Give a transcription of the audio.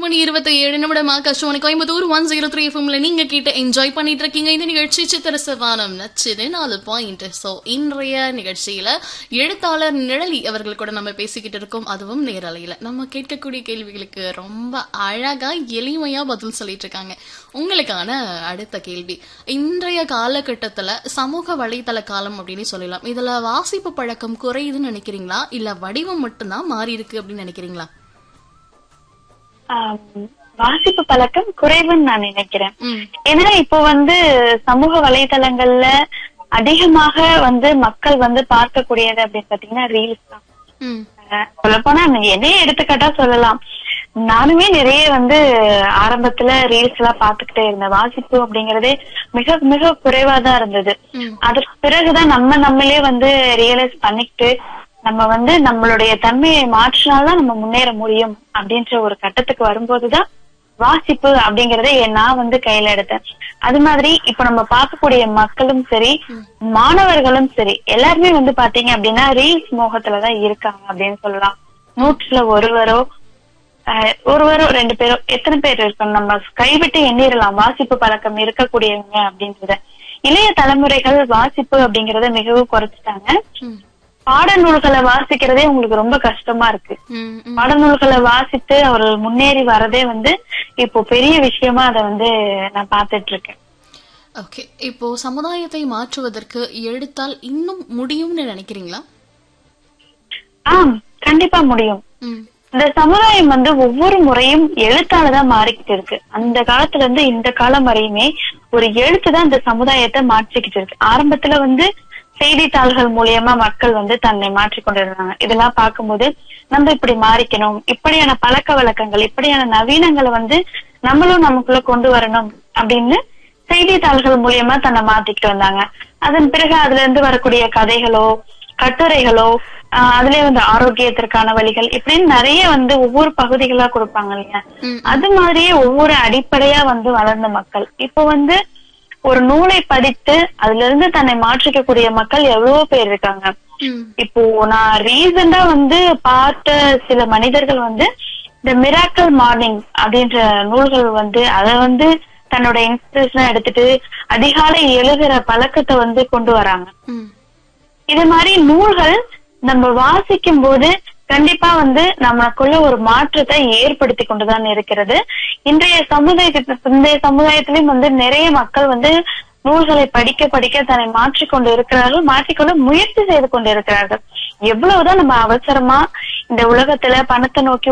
மணி இருபத்தி ஏழு நிமிடம் Akashvani Coimbatore one zero three எஃப்எம்ல நீங்க கேட்டு என்ஜாய் பண்ணிட்டு இருக்கீங்க இந்த நிகழ்ச்சி சித்திர சவானம் நச்சுது நாலு பாயிண்ட் ஸோ இன்றைய நிகழ்ச்சியில எழுத்தாளர் நிழலி அவர்கள் கூட நம்ம பேசிக்கிட்டு இருக்கோம் அதுவும் நேரலையில நம்ம கேட்கக்கூடிய கேள்விகளுக்கு ரொம்ப அழகா எளிமையா பதில் சொல்லிட்டு இருக்காங்க உங்களுக்கான அடுத்த கேள்வி இன்றைய காலகட்டத்துல சமூக வலைதள காலம் அப்படின்னு சொல்லலாம் இதுல வாசிப்பு பழக்கம் குறையுதுன்னு நினைக்கிறீங்களா இல்ல வடிவம் மட்டும்தான் மாறி இருக்கு அப்படின்னு நினைக்கிறீங்களா ஆம், வாசிப்பு பழக்கம் குறைவுன்னு நான் நினைக்கிறேன் ம் ஏன்னா இப்போ வந்து சமூக வலைதளங்கள்ல அதிகமாக வந்து மக்கள் வந்து பார்க்கக்கூடியது அப்படின்னு பாத்தீங்கன்னா ரீல்ஸ் தான் ம் சொல்ல போனா என்னையே எடுத்துக்காட்டா சொல்லலாம் நானுமே நிறைய வந்து ஆரம்பத்துல ரீல்ஸ் எல்லாம் பாத்துக்கிட்டே இருந்தேன் வாசிப்பு அப்படிங்கறதே மிக மிக குறைவா தான் இருந்தது ம் அதற்கு பிறகுதான் நம்ம நம்மளே வந்து ரியலைஸ் பண்ணிக்கிட்டு நம்ம வந்து நம்மளுடைய தன்மையை மாற்றினால்தான் நம்ம முன்னேற முடியும் அப்படின்ற ஒரு கட்டத்துக்கு வரும்போதுதான் வாசிப்பு அப்படிங்கறத நான் வந்து கையில எடுத்தேன் அது மாதிரி இப்ப நம்ம பார்க்கக்கூடிய மக்களும் சரி மாணவர்களும் சரி எல்லாருமே வந்து பாத்தீங்க அப்படின்னா ரீல்ஸ் மோகத்துலதான் இருக்காங்க அப்படின்னு சொல்லலாம் நூற்றுல ஒருவரோ ஆஹ், ஒருவரோ ரெண்டு பேரோ எத்தனை பேர் இருக்கணும் நம்ம கைவிட்டு எண்ணிரலாம் வாசிப்பு பழக்கம் இருக்கக்கூடியவங்க அப்படின்றத இளைய தலைமுறைகள் வாசிப்பு அப்படிங்கறத மிகவும் குறைச்சிட்டாங்க ம் பாடநூல்களை வாசிக்கிறதே உங்களுக்கு ரொம்ப கஷ்டமா இருக்கு ம் ம் பாடநூல்களை வாசித்து அவர்கள் முன்னேறி வரதே வந்து இப்போ பெரிய விஷயமா அதை வந்து நான் பார்த்துட்டு இருக்கேன் ஓகே இப்போ சமுதாயத்தை மாற்றுவதற்கு எழுத்தால் இன்னும் முடியும்னு நினைக்கிறீங்களா ஆம் கண்டிப்பா முடியும் ம் இந்த சமுதாயம் வந்து ஒவ்வொரு முறையும் எழுத்தால தான் மாறிக்கிட்டு இருக்கு அந்த காலத்துல இருந்து இந்த காலம் வரையுமே ஒரு எழுத்து தான் இந்த சமுதாயத்தை மாற்றிக்கிட்டு இருக்கு ஆரம்பத்துல வந்து செய்தித்தாள்கள் மூலியமா மக்கள் வந்து தன்னை மாற்றிக் இருந்தாங்க இதெல்லாம் பார்க்கும்போது நம்ம இப்படி மாறிக்கணும் இப்படியான பழக்க வழக்கங்கள் இப்படியான நவீனங்களை வந்து நம்மளும் நமக்குள்ள கொண்டு வரணும் அப்படின்னு செய்தித்தாள்கள் மூலியமா தன்னை மாத்திக்கிட்டு வந்தாங்க அதன் பிறகு அதுல இருந்து வரக்கூடிய கதைகளோ கட்டுரைகளோ ஆஹ் அதுலயே வந்து ஆரோக்கியத்திற்கான வழிகள் இப்படின்னு நிறைய வந்து ஒவ்வொரு பகுதிகளா கொடுப்பாங்க இல்லையா ம். அது மாதிரியே ஒவ்வொரு அடிப்படையா வந்து வளர்ந்த மக்கள் இப்போ வந்து ஒரு நூலை படித்து அதுல இருந்து தன்னை மாற்றிக்கக்கூடிய மக்கள் எவ்வளவோ பேர் இருக்காங்க ம் இப்போ நான் ரீசெண்டா வந்து பார்த்த சில மனிதர்கள் வந்து இந்த மிராக்கல் மார்னிங் அப்படின்ற நூல்கள் வந்து அத வந்து தன்னோட இன்ஸ்பிரேஷனா எடுத்துட்டு அதிகாலை எழுதுற பழக்கத்தை வந்து கொண்டு வராங்க ம் இது மாதிரி நூல்கள் நம்ம வாசிக்கும் போது கண்டிப்பா வந்து நமக்குள்ள ஒரு மாற்றத்தை ஏற்படுத்தி கொண்டுதான் இருக்கிறது இன்றைய சமுதாயத்து இன்றைய சமுதாயத்திலும் வந்து நிறைய மக்கள் வந்து நூல்களை படிக்க படிக்க தன்னை மாற்றிக்கொண்டு இருக்கிறார்கள் மாற்றிக்கொண்டு முயற்சி செய்து கொண்டு இருக்கிறார்கள் எவ்வளவுதான் நம்ம அவசரமா இந்த உலகத்துல பணத்தை நோக்கி